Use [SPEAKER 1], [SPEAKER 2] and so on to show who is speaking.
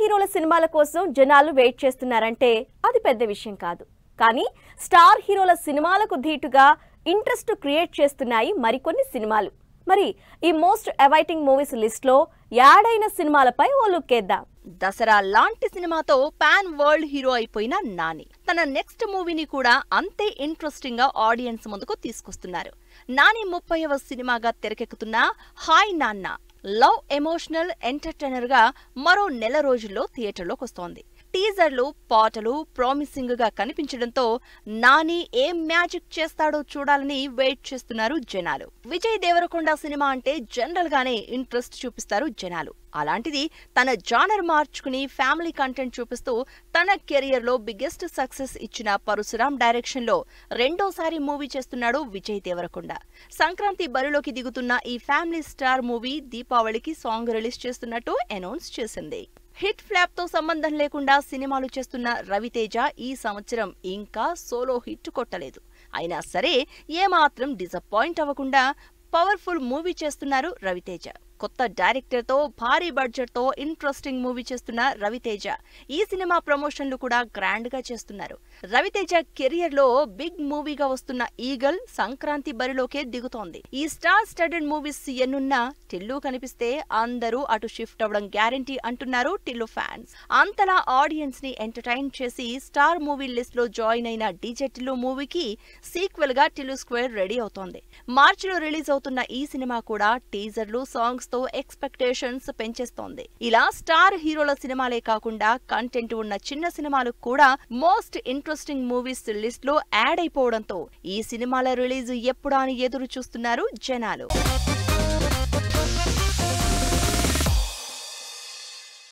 [SPEAKER 1] హీరోల సినిమాల కోసం జనాలు వెయిట్ చేస్తున్నారంటే అది పెద్ద విషయం కాదు కానీ స్టార్ హీరోల సినిమాలకు ధీటుగా ఇంట్రెస్ట్ క్రియేట్ చేస్తున్నాయి మరికొన్ని సినిమాలు మరి ఈ మోస్ట్ అవైటింగ్ మూవీస్ లిస్ట్లో యాడ్ అయిన సినిమాలపై ఓ లుక్ వేద్దాం
[SPEAKER 2] దసరా లాంటి సినిమాతో పాన్ వరల్డ్ హీరో అయిపోయిన నాని తన నెక్స్ట్ మూవీని కూడా అంతే ఇంట్రెస్టింగ్ గా ఆడియన్స్ ముందుకు తీసుకొస్తున్నారు నాని ముప్పైవ సినిమాగా తెరకెక్కుతున్న హాయ్ నాన్న లవ్ ఎమోషనల్ ఎంటర్టైనర్ గా మరో నెల రోజుల్లో థియేటర్లోకి వస్తోంది టీజర్లు పాటలు ప్రామిసింగ్ గా కనిపించడంతో నాని ఏం మ్యాజిక్ చేస్తాడో చూడాలని వెయిట్ చేస్తున్నారు జనాలు విజయ్ దేవరకొండ సినిమా అంటే జనరల్ గానే ఇంట్రెస్ట్ చూపిస్తారు జనాలు అలాంటిది తన జానర్ మార్చుకుని ఫ్యామిలీ కంటెంట్ చూపిస్తూ తన కెరియర్ లో బిగ్గెస్ట్ సక్సెస్ ఇచ్చిన పరశురాం డైరెక్షన్ లో రెండోసారి మూవీ చేస్తున్నాడు విజయ్ దేవరకొండ సంక్రాంతి బరిలోకి దిగుతున్న ఈ ఫ్యామిలీ స్టార్ మూవీ దీపావళికి సాంగ్ రిలీజ్ చేస్తున్నట్టు అనౌన్స్ చేసింది హిట్ ఫ్లాప్ తో సంబంధం లేకుండా సినిమాలు చేస్తున్న రవితేజ ఈ సంవత్సరం ఇంకా సోలో హిట్ కొట్టలేదు అయినా సరే ఏమాత్రం డిసప్పాయింట్ అవ్వకుండా పవర్ఫుల్ మూవీ చేస్తున్నారు రవితేజ కొత్త డైరెక్టర్ తో భారీ బడ్జెట్ తో ఇంట్రెస్టింగ్ మూవీ చేస్తున్న రవితేజ ఈ సినిమా ప్రమోషన్లు కూడా గ్రాండ్ గా చేస్తున్నారు రవితేజ కెరియర్ లో బిగ్ మూవీగా వస్తున్న ఈగల్ సంక్రాంతి బరిలోకే దిగుతోంది ఈ స్టార్ స్టడెడ్ మూవీస్ ఎన్నున్నా టిల్లు కనిపిస్తే అందరూ అటు షిఫ్ట్ అవ్వడం గ్యారంటీ అంటున్నారు టిల్లు ఫ్యాన్స్ అంతలా ఆడియన్స్ ని ఎంటర్టైన్ చేసి స్టార్ మూవీ లిస్ట్ లో జాయిన్ అయిన డీజే టిల్లు మూవీకి సీక్వెల్ గా టిల్లు స్క్వేర్ రెడీ అవుతోంది మార్చిలో రిలీజ్ అవుతున్న ఈ సినిమా కూడా టీజర్లు సాంగ్స్ తో ఎక్స్పెక్టేషన్స్ పెంచేస్తోంది ఇలా స్టార్ హీరోల సినిమాలే కాకుండా కంటెంట్ ఉన్న చిన్న సినిమాలు కూడా మోస్ట్ ఇంట్రెస్టింగ్ మూవీస్ లిస్ట్ లో యాడ్ అయిపోవడంతో ఈ సినిమాల రిలీజ్ ఎప్పుడా అని ఎదురు చూస్తున్నారు జనాలు